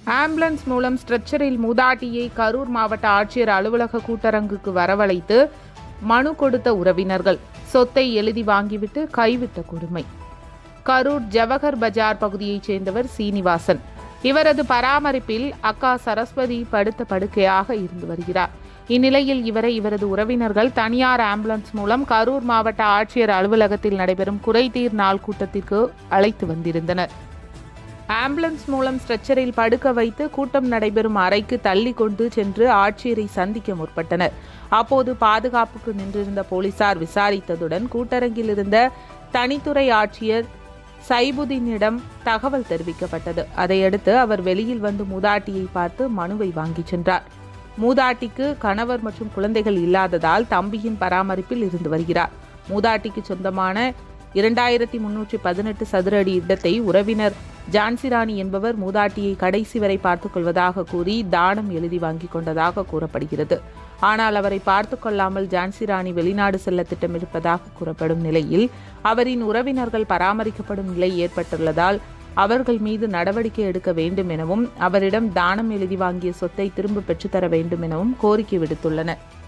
ambulance மூலம் ஸ்ட்ரெச்சரில் மூதாட்டியை கரூர் மாவட்ட ஆட்சியர் அலுவலக கூட்டரங்குக்கு வரவழைத்து மனு கொடுத்த உறவினர்கள் சொத்தை எழுதி வாங்கிவிட்டு கைவிட்ட கொடுமை கரூர் ஜவஹர் பஜார் பகுதியைச் சேர்ந்தவர் சீனிவாசன் இவரது பராமரிப்பில் அக்கா சரஸ்வதி படுத்த படுக்கையாக இருந்து வருகிறார் இந்நிலையில் இவரை இவரது உறவினர்கள் தனியார் ஆம்புலன்ஸ் மூலம் கரூர் மாவட்ட ஆட்சியர் அலுவலகத்தில் நடைபெறும் குறைதீர் நாள் கூட்டத்திற்கு அழைத்து வந்திருந்தனர் ஆம்புலன்ஸ் மூலம் ஸ்ட்ரெச்சரில் படுக்க வைத்து கூட்டம் நடைபெறும் அறைக்கு தள்ளி கொண்டு சென்று ஆட்சியரை சந்திக்க முற்பட்டனர் அப்போது பாதுகாப்புக்கு நின்றிருந்த போலீசார் விசாரித்ததுடன் கூட்டரங்கில் இருந்த தனித்துறை ஆட்சியர் சைபுதீனிடம் தகவல் தெரிவிக்கப்பட்டது அதையடுத்து அவர் வெளியில் வந்து மூதாட்டியை பார்த்து மனுவை வாங்கிச் சென்றார் மூதாட்டிக்கு கணவர் மற்றும் குழந்தைகள் இல்லாததால் தம்பியின் பராமரிப்பில் இருந்து வருகிறார் மூதாட்டிக்கு சொந்தமான இரண்டாயிரத்தி முன்னூற்றி பதினெட்டு சதுர அடி இடத்தை உறவினர் ஜான்சிராணி என்பவர் மூதாட்டியை கடைசி வரை பார்த்துக் கொள்வதாக கூறி தானம் எழுதி வாங்கிக் கொண்டதாக கூறப்படுகிறது ஆனால் அவரை பார்த்து கொள்ளாமல் ஜான்சிராணி வெளிநாடு செல்ல திட்டமிருப்பதாக கூறப்படும் நிலையில் அவரின் உறவினர்கள் பராமரிக்கப்படும் நிலை ஏற்பட்டுள்ளதால் அவர்கள் மீது நடவடிக்கை எடுக்க வேண்டும் எனவும் அவரிடம் தானம் எழுதி வாங்கிய சொத்தை திரும்ப பெற்றுத்தர வேண்டும் எனவும் கோரிக்கை விடுத்துள்ளனர்